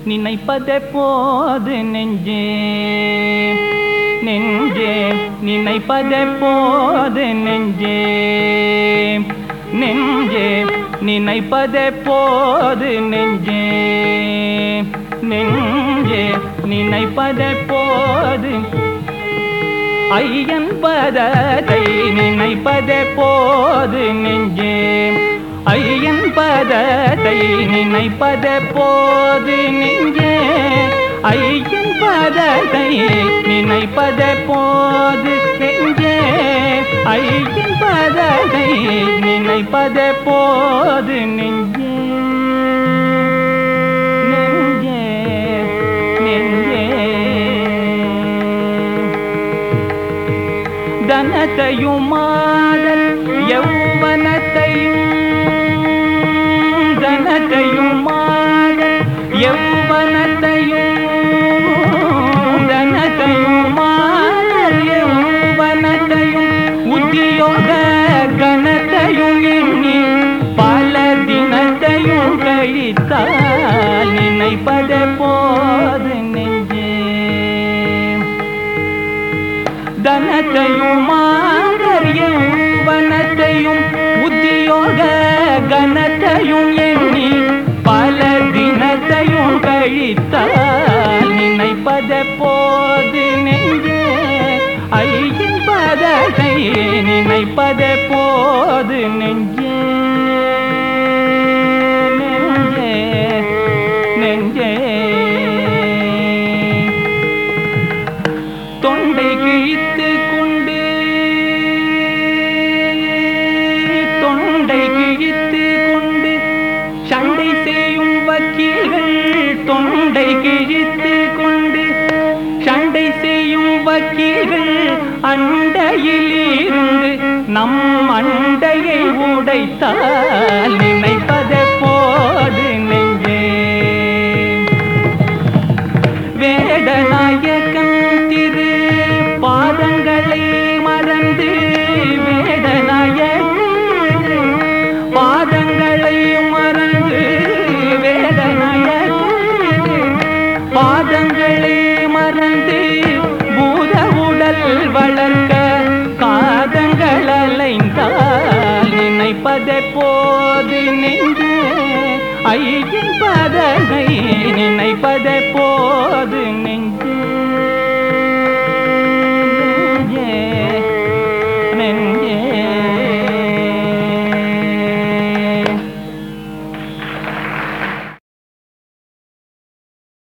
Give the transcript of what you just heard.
நினைப்பதே போது நெஞ்சே நெஞ்சே நினைப்பதே போது நெஞ்சே நெஞ்சே நினைப்பதே போது நெஞ்சே நெஞ்சே நினைப்பதே போது ஐயன் பதத்தை நினைப்பதே போது நெஞ்சே ஐயன் பதத்தை நினைப்பதே போது நெஞ்சே ஐயன் பதத்தை நினைப்பதே போது நெஞ்சே ஐயன் பதத்தை நினைப்பதே போது நெஞ்சே நெஞ்சே நெஞ்சே தனத்தையும் மாதல் யௌவனத்தையும் தனத்தையும் மாதல் யௌவனத்தையும் தனத்தையும் மாதல் யௌவனத்தையும் உத்தியோக கணத்தையும் எண்ணி பல தினத்தையும் கழித்தால் நினைப்பதே போது நெஞ்சே தனத்தையும் மாதரியும் வனத்தையும் உத்தியோக கனத்தையும் எண்ணி பல தினத்தையும் கழித்தால் நினைப்பத போது நெஞ்சே ஐயின் பதத்தை நினைப்பத போது நெஞ்சே நெஞ்சே நெஞ்சே தொண்டை கிழித்து கொண்டு தொண்டை கிழித்து கொண்டு சண்டை செய்யும் வக்கீல்கள் தொண்டை கிழித்து கொண்டு சண்டை செய்யும் வக்கீல்கள் அண்டையில் இருந்து நம் அண்டையை உடைத்தால் நினைப்பதை போது நெஞ்சே வேடநாயகன் திரு பாதங்களை மறந்து வேடநாயகன் பாதங்களை மறந்து வேடநாயகன் பாதங்களை மறந்து பூத உடல் வளர்க்க காதங்கள் அலைந்தால் நினைப்பதை போது நெஞ்சே ஐயின் பதனை நினைப்பதை